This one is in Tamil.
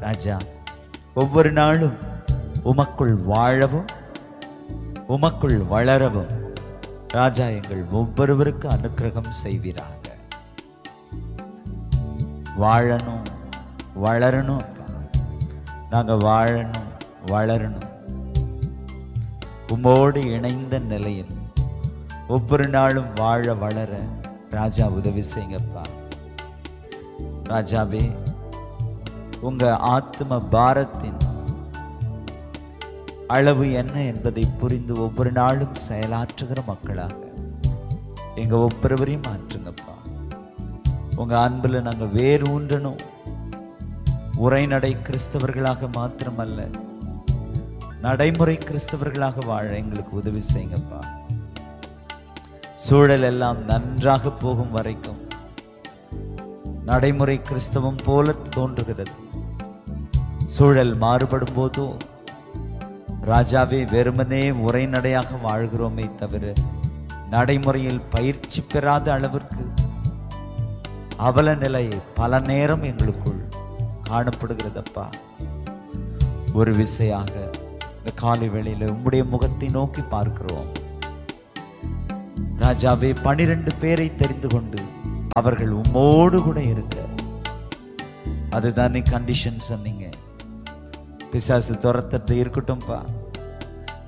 ராஜா ஒவ்வொரு நாளும் உமக்குள் வாழவும் உமக்குள் வளரவும் ராஜா எங்கள் ஒவ்வொருவருக்கு அனுக்கிரகம் செய்வீராக வாழணும் வளரணும் அப்பா. நாங்க வாழணும் வளரணும் உம்மோடு இணைந்த நிலையில் ஒவ்வொரு நாளும் வாழ வளர ராஜா உதவி செய்யுங்கப்பா ராஜாவே உங்க ஆத்ம பாரத்தின் அளவு என்ன என்பதை புரிந்து ஒவ்வொரு நாளும் செயலாற்றுகிற மக்களாக எங்க ஒவ்வொருவரையும் மாற்றுங்கப்பா உங்க அன்புல நாங்க வேறு ஊன்றணும் உரைநடை கிறிஸ்தவர்களாக மாத்திரமல்ல நடைமுறை கிறிஸ்தவர்களாக வாழ எங்களுக்கு உதவி செய்யுங்கப்பா சூழல் எல்லாம் நன்றாக போகும் வரைக்கும் நடைமுறை கிறிஸ்தவம் போல தோன்றுகிறது சூழல் மாறுபடும் போதோ ராஜாவே வெறுமனே உரைநடையாக வாழ்கிறோமே தவிர நடைமுறையில் பயிற்சி பெறாத அளவிற்கு அவல நிலை பல நேரம் எங்களுக்குள் காணப்படுகிறதப்பா ஒரு விசையாக இந்த காலை வேளையில உம்முடைய முகத்தை நோக்கி பார்க்கிறோம் ராஜாவே பனிரெண்டு பேரை தெரிந்து கொண்டு அவர்கள் உம்மோடு கூட இருக்க அதுதானே கண்டிஷன் சொன்னீங்க பிசாசு துரத்தது இருக்கட்டும்பா